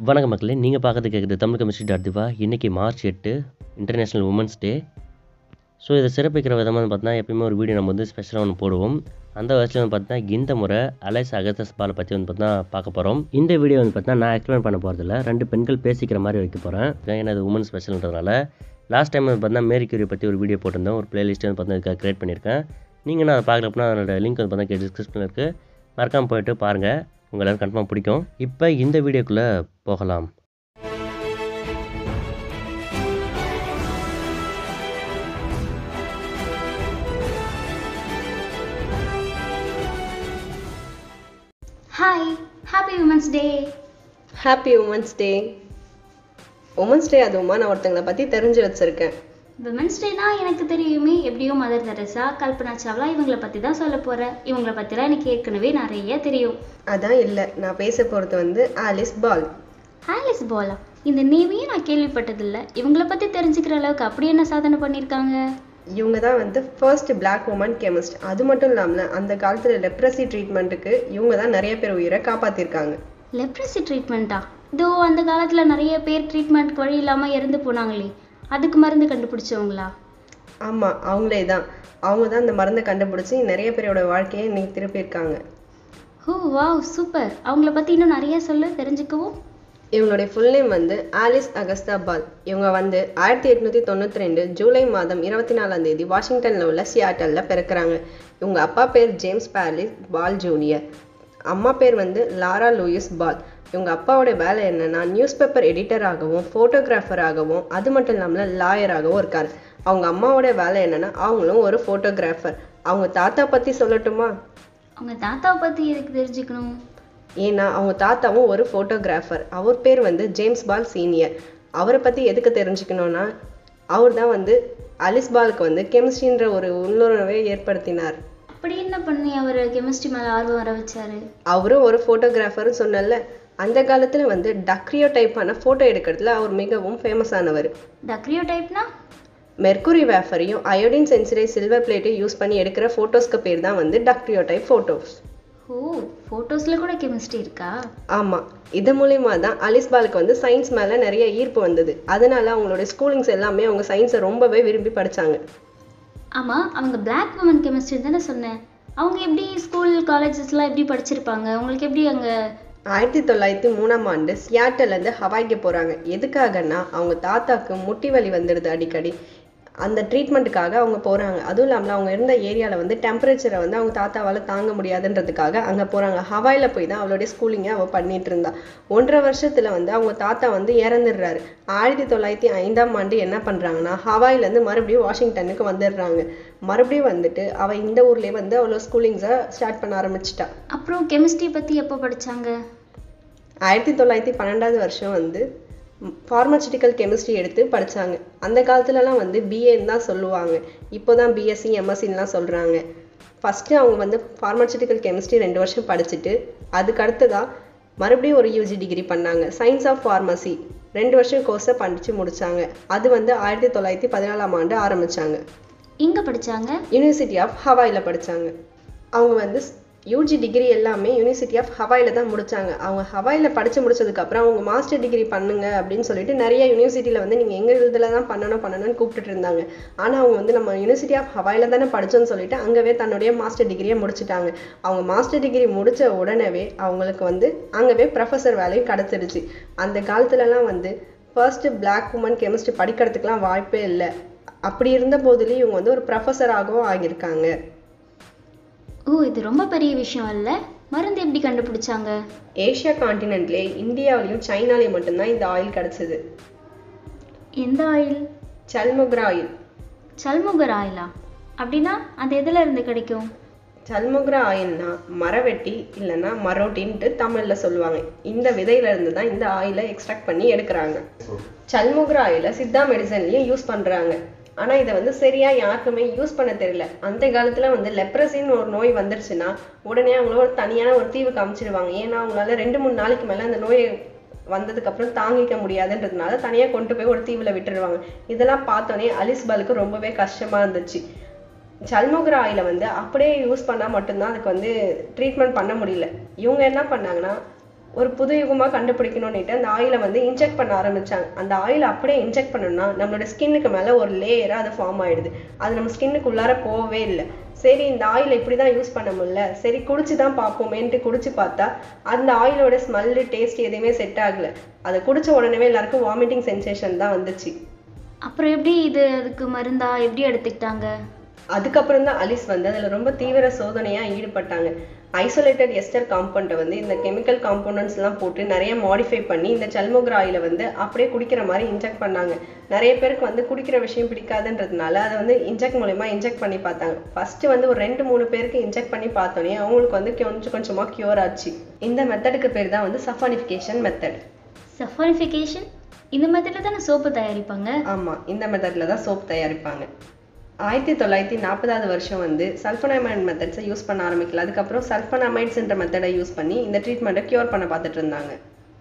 வணக்கம் மக்களே நீங்கள் பார்க்கறது கேட்குறது தமிழ் கெமிஸ்ட்ரி டாட் திவா இன்றைக்கி மார்ச் எட்டு இன்டர்நேஷ்னல் உமன்ஸ் டே ஸோ இதை சிறப்பிக்கிற விதமாக வந்து பார்த்தீங்கன்னா எப்பயுமே ஒரு வீடியோ நம்ம வந்து ஸ்பெஷலாக ஒன்று போடுவோம் அந்த வயசில் வந்து பார்த்தீங்கன்னா இந்த முறை அலைஸ் அகத்தஸ் பாலை பற்றி வந்து பார்த்தீங்கன்னா பார்க்க போகிறோம் இந்த வீடியோ வந்து பார்த்தீங்கன்னா நான் எக்ஸ்பிளைன் பண்ண போகிறதில்ல ரெண்டு பெண்கள் பேசிக்கிற மாதிரி வைக்க போகிறேன் ஏன்னா அது உமன் ஸ்பெஷல்ன்றதுனால லாஸ்ட் டைம் வந்து பார்த்தீங்கன்னா மேரி கியூரி பற்றி ஒரு வீடியோ போட்டிருந்தேன் ஒரு பிளேலிஸ்ட் வந்து பார்த்தீங்கன்னா க்ரியேட் பண்ணியிருக்கேன் நீங்கள் நான் அதை பார்க்கலப்பனா அதனோட லிங்க் வந்து பார்த்தீங்கன்னா டிஸ்கிரிப்ஷனில் இருக்குது மறக்காமல் போயிட்டு பாருங்கள் உங்கள் எல்லாரும் கன்ஃபார்ம் பிடிக்கும் இப்போ இந்த வீடியோக்குள்ளே போகலாம் hi happy women's day happy women's day women's day அதுவுமா நான் ஒருத்தங்களை பற்றி தெரிஞ்சு வச்சுருக்கேன் விமன்ஸ் டேனா எனக்கு தெரியுமே எப்படியும் மதர் தெரசா கல்பனா சாவ்லா இவங்கள பற்றி தான் சொல்ல போகிறேன் இவங்கள பற்றிலாம் எனக்கு ஏற்கனவே நிறைய தெரியும் அதான் இல்லை நான் பேச போகிறது வந்து ஆலிஸ் பால் ஆலிஸ் பாலா இந்த நேமையே நான் கேள்விப்பட்டதில்ல இவங்கள பற்றி தெரிஞ்சுக்கிற அளவுக்கு அப்படி என்ன சாதனை பண்ணியிருக்காங்க இவங்க தான் வந்து ஃபர்ஸ்ட் பிளாக் உமன் கெமிஸ்ட் அது மட்டும் இல்லாமல் அந்த காலத்தில் லெப்ரசி ட்ரீட்மெண்ட்டுக்கு இவங்க தான் நிறைய பேர் உயிரை காப்பாற்றிருக்காங்க லெப்ரசி ட்ரீட்மெண்ட்டா இதோ அந்த காலத்தில் நிறைய பேர் ட்ரீட்மெண்ட்க்கு வழி இல்லாமல் இறந்து போனாங்களே அதுக்கு மருந்து கண்டுபிடிச்சவங்களா ஆமாம் அவங்களே தான் அவங்க தான் இந்த மருந்தை கண்டுபிடிச்சி நிறைய பேரோட வாழ்க்கையை இன்னைக்கு திருப்பியிருக்காங்க ஓ வாவ் சூப்பர் அவங்கள பற்றி இன்னும் நிறைய சொல்ல தெரிஞ்சுக்கவும் இவங்களுடைய ஃபுல் நேம் வந்து ஆலிஸ் அகஸ்தா பால் இவங்க வந்து ஆயிரத்தி எட்நூத்தி தொண்ணூத்தி ரெண்டு ஜூலை மாதம் இருபத்தி நாலாம் தேதி வாஷிங்டன்ல உள்ள சியாட்டல்ல பிறக்கிறாங்க இவங்க அப்பா பேர் ஜேம்ஸ் பாலிஸ் பால் ஜூனியர் அம்மா பேர் வந்து லாரா லூயிஸ் பால் இவங்க அப்பாவோட வேலை என்னன்னா நியூஸ் பேப்பர் எடிட்டராகவும் ஃபோட்டோகிராஃபராகவும் அது மட்டும் இல்லாமல் லாயராகவும் இருக்காரு அவங்க அம்மாவோட வேலை என்னன்னா அவங்களும் ஒரு ஃபோட்டோகிராஃபர் அவங்க தாத்தா பத்தி சொல்லட்டுமா அவங்க தாத்தாவை பற்றி எதுக்கு தெரிஞ்சுக்கணும் ஏன்னா அவங்க தாத்தாவும் ஒரு ஃபோட்டோகிராஃபர் அவர் பேர் வந்து ஜேம்ஸ் பால் சீனியர் அவரை பற்றி எதுக்கு தெரிஞ்சுக்கணும்னா அவர் தான் வந்து அலிஸ் பாலுக்கு வந்து கெமிஸ்ட்ரின்ற ஒரு உள்ளுணர்வை ஏற்படுத்தினார் அப்படி என்ன பண்ணி அவர் கெமிஸ்ட்ரி மேலே ஆர்வம் வர வச்சாரு அவரும் ஒரு ஃபோட்டோகிராஃபர்னு சொன்னல அந்த காலத்தில் வந்து டக்ரியோ டைப்பான ஃபோட்டோ எடுக்கிறதுல அவர் மிகவும் ஃபேமஸ் ஆனவர் டக்ரியோ டைப்னா மெர்க்குரி வேஃபரையும் அயோடின் சென்சிடை சில்வர் பிளேட்டையும் யூஸ் பண்ணி எடுக்கிற ஃபோட்டோஸ்க்கு பேர் தான் வந்து டக்ரியோ டைப் ஃபோட்டோஸ் ஓ ஃபோட்டோஸில் கூட கெமிஸ்ட்ரி இருக்கா ஆமாம் இது மூலியமா தான் அலிஸ் பாலுக்கு வந்து சயின்ஸ் மேலே நிறைய ஈர்ப்பு வந்தது அதனால அவங்களோட ஸ்கூலிங்ஸ் எல்லாமே அவங்க சயின்ஸை ரொம்பவே விரும்பி படிச்சாங்க ஆமாம் அவங்க பிளாக் உமன் கெமிஸ்ட்ரி தானே சொன்னேன் அவங்க எப்படி ஸ்கூல் காலேஜஸ்லாம் எப்படி படிச்சிருப்பாங்க அவங்களுக்கு எப்படி அங்கே ஆயிரத்தி தொள்ளாயிரத்தி மூணாம் ஆண்டு சியாட்டல்லேருந்து ஹவாய்க்கு போகிறாங்க எதுக்காகன்னா அவங்க தாத்தாக்கு முட்டி வலி வந்துடுது அடிக்கடி அந்த ட்ரீட்மெண்ட்டுக்காக அவங்க போகிறாங்க அதுவும் இல்லாமல் அவங்க இருந்த ஏரியாவில் வந்து டெம்பரேச்சரை வந்து அவங்க தாத்தாவால் தாங்க முடியாதுன்றதுக்காக அங்கே போகிறாங்க ஹவாயில் போய் தான் அவளுடைய ஸ்கூலிங்கை அவள் பண்ணிட்டு இருந்தா ஒன்றரை வருஷத்தில் வந்து அவங்க தாத்தா வந்து இறந்துடுறாரு ஆயிரத்தி தொள்ளாயிரத்தி ஐந்தாம் ஆண்டு என்ன பண்ணுறாங்கன்னா ஹவாயிலேருந்து மறுபடியும் வாஷிங்டனுக்கு வந்துடுறாங்க மறுபடியும் வந்துட்டு அவள் இந்த ஊர்லேயே வந்து அவ்வளோ ஸ்கூலிங்ஸை ஸ்டார்ட் பண்ண ஆரம்பிச்சிட்டா அப்புறம் கெமிஸ்ட்ரி பற்றி எப்போ படிச்சாங்க ஆயிரத்தி தொள்ளாயிரத்தி பன்னெண்டாவது வருஷம் வந்து ஃபார்மசிட்டிக்கல் கெமிஸ்ட்ரி எடுத்து படிச்சாங்க அந்த காலத்துலலாம் வந்து பிஏன்னு தான் சொல்லுவாங்க இப்போ தான் பிஎஸ்சி எம்எஸ்சின்லாம் சொல்கிறாங்க ஃபஸ்ட்டு அவங்க வந்து ஃபார்மசிட்டிக்கல் கெமிஸ்ட்ரி ரெண்டு வருஷம் படிச்சுட்டு அதுக்கு அடுத்ததாக மறுபடியும் ஒரு யூஜி டிகிரி பண்ணாங்க சயின்ஸ் ஆஃப் ஃபார்மசி ரெண்டு வருஷம் கோர்ஸை படித்து முடிச்சாங்க அது வந்து ஆயிரத்தி தொள்ளாயிரத்தி பதினாலாம் ஆண்டு ஆரம்பிச்சாங்க எங்கே படிச்சாங்க யூனிவர்சிட்டி ஆஃப் ஹவாயில் படிச்சாங்க அவங்க வந்து யூஜி டிகிரி எல்லாமே யூனிவர்சிட்டி ஆஃப் ஹவாயில் தான் முடிச்சாங்க அவங்க ஹவாயில் படித்து முடிச்சதுக்கப்புறம் அவங்க மாஸ்டர் டிகிரி பண்ணுங்க அப்படின்னு சொல்லிட்டு நிறைய யூனிவர்சிட்டியில் வந்து நீங்கள் எங்கள் இதில் தான் பண்ணணும் பண்ணணும்னு கூப்பிட்டுட்டு இருந்தாங்க ஆனால் அவங்க வந்து நம்ம யூனிவர்சிட்டி ஆஃப் ஹவாயில் தானே படித்தோன்னு சொல்லிட்டு அங்கவே தன்னுடைய மாஸ்டர் டிகிரியை முடிச்சிட்டாங்க அவங்க மாஸ்டர் டிகிரி முடித்த உடனேவே அவங்களுக்கு வந்து அங்கவே ப்ரொஃபஸர் வேலையும் கிடச்சிருச்சு அந்த காலத்துலலாம் வந்து ஃபர்ஸ்ட் பிளாக் உமன் கெமிஸ்ட்ரி படிக்கிறதுக்கெலாம் வாய்ப்பே இல்லை அப்படி இருந்த போதிலையும் இவங்க வந்து ஒரு ப்ரொஃபஸராகவும் ஆகியிருக்காங்க ஓ இது ரொம்ப பெரிய விஷயம் இல்ல மருந்து எப்படி கண்டுபிடிச்சாங்க ஏஷியா காண்டினென்ட்லேயே இந்தியாவிலையும் சைனாலையும் மட்டும்தான் இந்த ஆயில் கிடச்சிது எந்த ஆயில் சல்முக்ரா ஆயில் சல்முகர் ஆயிலா அப்படின்னா அது எதுல இருந்து கிடைக்கும் சல்முக்ரா ஆயில்னா மரவெட்டி இல்லைன்னா மரோட்டின்ட்டு தமிழில் சொல்லுவாங்க இந்த விதையில இருந்து தான் இந்த ஆயிலை எக்ஸ்ட்ராக்ட் பண்ணி எடுக்கிறாங்க சல்முக்ரா ஆயிலை சித்தா மெடிசன்லையும் யூஸ் பண்ணுறாங்க ஆனால் இதை வந்து சரியா யாருக்குமே யூஸ் பண்ண தெரியல அந்த காலத்துல வந்து லெப்ரசின்னு ஒரு நோய் வந்துருச்சுன்னா உடனே அவங்கள ஒரு தனியான ஒரு தீவு காமிச்சிடுவாங்க ஏன்னா அவங்களால ரெண்டு மூணு நாளைக்கு மேலே அந்த நோயை வந்ததுக்கு அப்புறம் தாங்கிக்க முடியாதுன்றதுனால தனியா கொண்டு போய் ஒரு தீவுல விட்டுடுவாங்க இதெல்லாம் பார்த்தோன்னே அலிஸ் பாலுக்கு ரொம்பவே கஷ்டமா இருந்துச்சு சல்முகர ஆயில வந்து அப்படியே யூஸ் பண்ணா மட்டும்தான் அதுக்கு வந்து ட்ரீட்மெண்ட் பண்ண முடியல இவங்க என்ன பண்ணாங்கன்னா ஒரு புது யுகமா கண்டுபிடிக்கணும்னுட்டு அந்த ஆயிலை வந்து இன்ஜெக்ட் பண்ண ஆரம்பிச்சாங்க அந்த ஆயில் அப்படியே இன்ஜெக்ட் பண்ணோம்னா நம்மளோட ஸ்கின்னுக்கு மேல ஒரு லேயரா அது ஃபார்ம் ஆயிடுது அது நம்ம ஸ்கின்னுக்கு உள்ளார போகவே இல்லை சரி இந்த ஆயில் இப்படி தான் யூஸ் பண்ண முடியல சரி குடிச்சு தான் பார்ப்போமேன்ட்டு குடிச்சு பார்த்தா அந்த ஆயிலோட ஸ்மெல்லு டேஸ்ட் எதுவுமே செட் ஆகல அதை குடிச்ச உடனே எல்லாருக்கும் வாமிட்டிங் சென்சேஷன் தான் வந்துச்சு அப்புறம் எப்படி இது அதுக்கு மருந்தா எப்படி எடுத்துக்கிட்டாங்க அதுக்கப்புறம் தான் அலிஸ் வந்து அதுல ரொம்ப தீவிர சோதனையா ஈடுபட்டாங்க ஐசோலேட்டட் எஸ்டர் காம்பவுண்டை வந்து இந்த கெமிக்கல் காம்பவுண்டன்ஸ் எல்லாம் போட்டு நிறைய மாடிஃபை பண்ணி இந்த சல்மோக்ரா ஆயில வந்து அப்படியே குடிக்கிற மாதிரி இன்ஜெக்ட் பண்ணாங்க நிறைய பேருக்கு வந்து குடிக்கிற விஷயம் பிடிக்காதுன்றதுனால அதை வந்து இன்ஜெக்ட் மூலயமா இன்ஜெக்ட் பண்ணி பார்த்தாங்க ஃபர்ஸ்ட் வந்து ஒரு ரெண்டு மூணு பேருக்கு இன்ஜெக்ட் பண்ணி பார்த்தோன்னே அவங்களுக்கு வந்து கொஞ்சம் கொஞ்சமா கியூர் ஆச்சு இந்த மெத்தடுக்கு பேர் தான் வந்து சஃபானிஃபிகேஷன் மெத்தட் சஃபானிஃபிகேஷன் இந்த மெத்தடில் தானே சோப்பு தயாரிப்பாங்க ஆமா இந்த மெத்தட்ல தான் சோப் தயாரிப்பாங்க ஆயிரத்தி தொள்ளாயிரத்தி நாற்பதாவது வருஷம் வந்து சல்ஃபனமைட் மெத்தட்ஸை யூஸ் பண்ண ஆரம்பிக்கல அதுக்கப்புறம் சல்ஃபனமைட்ஸ்ன்ற மெத்தடை யூஸ் பண்ணி இந்த ட்ரீட்மெண்ட்டை க்யூர் பண்ண பார்த்துட்டு இருந்தாங்க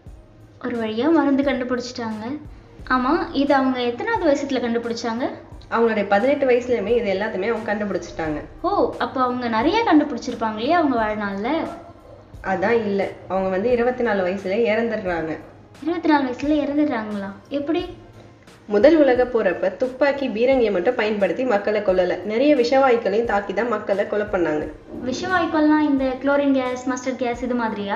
ஒரு வழியா மருந்து கண்டுபிடிச்சிட்டாங்க ஆமா இது அவங்க எத்தனாவது வயசுல கண்டுபிடிச்சாங்க அவங்களுடைய பதினெட்டு வயசுலயுமே இது எல்லாத்தையுமே அவங்க கண்டுபிடிச்சிட்டாங்க ஓ அப்போ அவங்க நிறைய கண்டுபிடிச்சிருப்பாங்க இல்லையா அவங்க வாழ்நாள்ல அதான் இல்லை அவங்க வந்து இருபத்தி நாலு வயசுல இறந்துடுறாங்க இருபத்தி நாலு வயசுல இறந்துடுறாங்களா எப்படி முதல் உலக போறப்ப துப்பாக்கி பீரங்கியை மட்டும் பயன்படுத்தி மக்களை கொல்லல நிறைய விஷவாயுக்களையும் தாக்கி தான் மக்களை கொலை பண்ணாங்க விஷவாயுக்கள்லாம் இந்த குளோரின் கேஸ் மஸ்டர்ட் கேஸ் இது மாதிரியா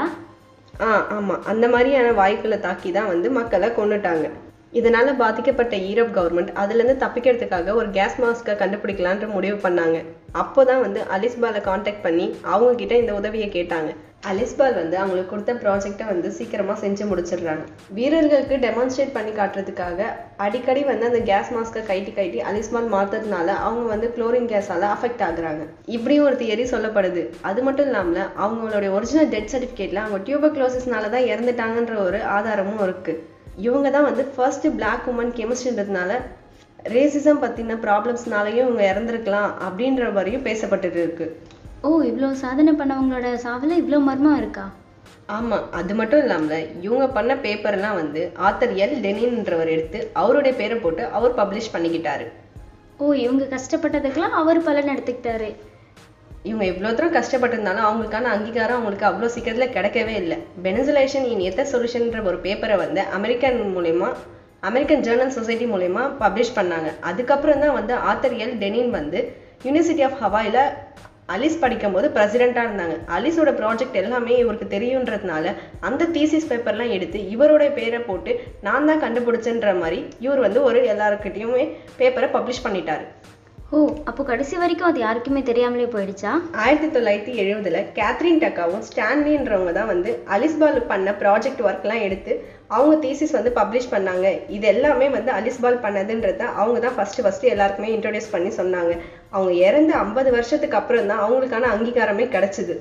ஆ ஆமா அந்த மாதிரியான வாயுக்களை தாக்கி தான் வந்து மக்களை கொன்னுட்டாங்க இதனால பாதிக்கப்பட்ட ஈரோப் கவர்மெண்ட் அதுல இருந்து தப்பிக்கிறதுக்காக ஒரு கேஸ் மாஸ்கை கண்டுபிடிக்கலான்ற முடிவு பண்ணாங்க அப்போதான் வந்து அலிஸ்பாலை காண்டாக்ட் பண்ணி அவங்க கிட்ட இந்த உதவியை கேட்டாங்க அலிஸ்பால் வந்து அவங்களுக்கு கொடுத்த ப்ராஜெக்டை வந்து சீக்கிரமா செஞ்சு முடிச்சிடுறாங்க வீரர்களுக்கு டெமான்ஸ்ட்ரேட் பண்ணி காட்டுறதுக்காக அடிக்கடி வந்து அந்த கேஸ் மாஸ்கை கைட்டி கைட்டி அலிஸ்பால் மாத்துறதுனால அவங்க வந்து குளோரின் கேஸால அஃபெக்ட் ஆகுறாங்க இப்படியும் ஒரு தியரி சொல்லப்படுது அது மட்டும் இல்லாம அவங்களுடைய ஒரிஜினல் டெத் சர்டிஃபிகேட்ல அவங்க டியூபர்குலோசிஸ்னால தான் இறந்துட்டாங்கன்ற ஒரு ஆதாரமும் இருக்கு இவங்க தான் வந்து ஃபர்ஸ்ட் பிளாக் உமன் கெமிஸ்ட்ரின்றதுனால ரேசிசம் பத்தின ப்ராப்ளம்ஸ்னாலையும் இவங்க இறந்துருக்கலாம் அப்படின்ற மாதிரியும் பேசப்பட்டுட்டு இருக்கு ஓ இவ்வளோ சாதனை பண்ணவங்களோட சாவில் இவ்வளோ மர்மம் இருக்கா ஆமா அது மட்டும் இல்லாம இவங்க பண்ண பேப்பர்லாம் வந்து ஆத்தர் எல் டெனின்றவர் எடுத்து அவருடைய பேரை போட்டு அவர் பப்ளிஷ் பண்ணிக்கிட்டாரு ஓ இவங்க கஷ்டப்பட்டதுக்கெல்லாம் அவர் பலன் எடுத்துக்கிட்டாரு இவங்க எவ்வளோ தூரம் கஷ்டப்பட்டிருந்தாலும் அவங்களுக்கான அங்கீகாரம் அவங்களுக்கு அவ்வளோ சீக்கிரத்தில் கிடைக்கவே இல்லை பெனசுலேஷன் இன் எத்த சொல்யூஷன்ற ஒரு பேப்பரை வந்து அமெரிக்கன் மூலயமா அமெரிக்கன் ஜேர்னல் சொசைட்டி மூலயமா பப்ளிஷ் பண்ணாங்க அதுக்கப்புறம் தான் வந்து ஆத்தர் எல் டெனின் வந்து யூனிவர்சிட்டி ஆஃப் ஹவாயில் அலிஸ் படிக்கும்போது பிரசிடெண்ட்டாக இருந்தாங்க அலிஸோட ப்ராஜெக்ட் எல்லாமே இவருக்கு தெரியுன்றதுனால அந்த தீசிஸ் பேப்பர்லாம் எடுத்து இவரோட பேரை போட்டு நான் தான் கண்டுபிடிச்சேன்ற மாதிரி இவர் வந்து ஒரு எல்லாருக்கிட்டையுமே பேப்பரை பப்ளிஷ் பண்ணிட்டாரு ஓ அப்போ கடைசி வரைக்கும் அது யாருக்குமே தெரியாமலே போயிடுச்சா ஆயிரத்தி தொள்ளாயிரத்தி எழுபதுல கேத்ரின் டக்காவும் ஸ்டான்லின்றவங்க தான் வந்து அலிஸ்பால் பண்ண ப்ராஜெக்ட் ஒர்க்லாம் எடுத்து அவங்க தீசிஸ் வந்து பப்ளிஷ் பண்ணாங்க இது எல்லாமே வந்து அலிஸ்பால் பண்ணதுன்றத அவங்க தான் ஃபர்ஸ்ட் ஃபர்ஸ்ட் எல்லாருக்குமே இன்ட்ரோடியூஸ் பண்ணி சொன்னாங்க அவங்க இறந்து ஐம்பது வருஷத்துக்கு அப்புறம் தான் அவங்களுக்கான அங்கீகாரமே கிடைச்சது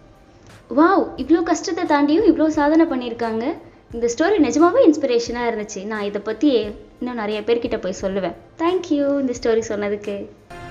வாவ் இவ்வளோ கஷ்டத்தை தாண்டியும் இவ்வளோ சாதனை பண்ணியிருக்காங்க இந்த ஸ்டோரி நிஜமாவே இன்ஸ்பிரேஷனாக இருந்துச்சு நான் இதை பற்றி இன்னும் நிறைய பேர்கிட்ட போய் சொல்லுவேன் தேங்க்யூ இந்த ஸ்டோரி சொன்னதுக்கு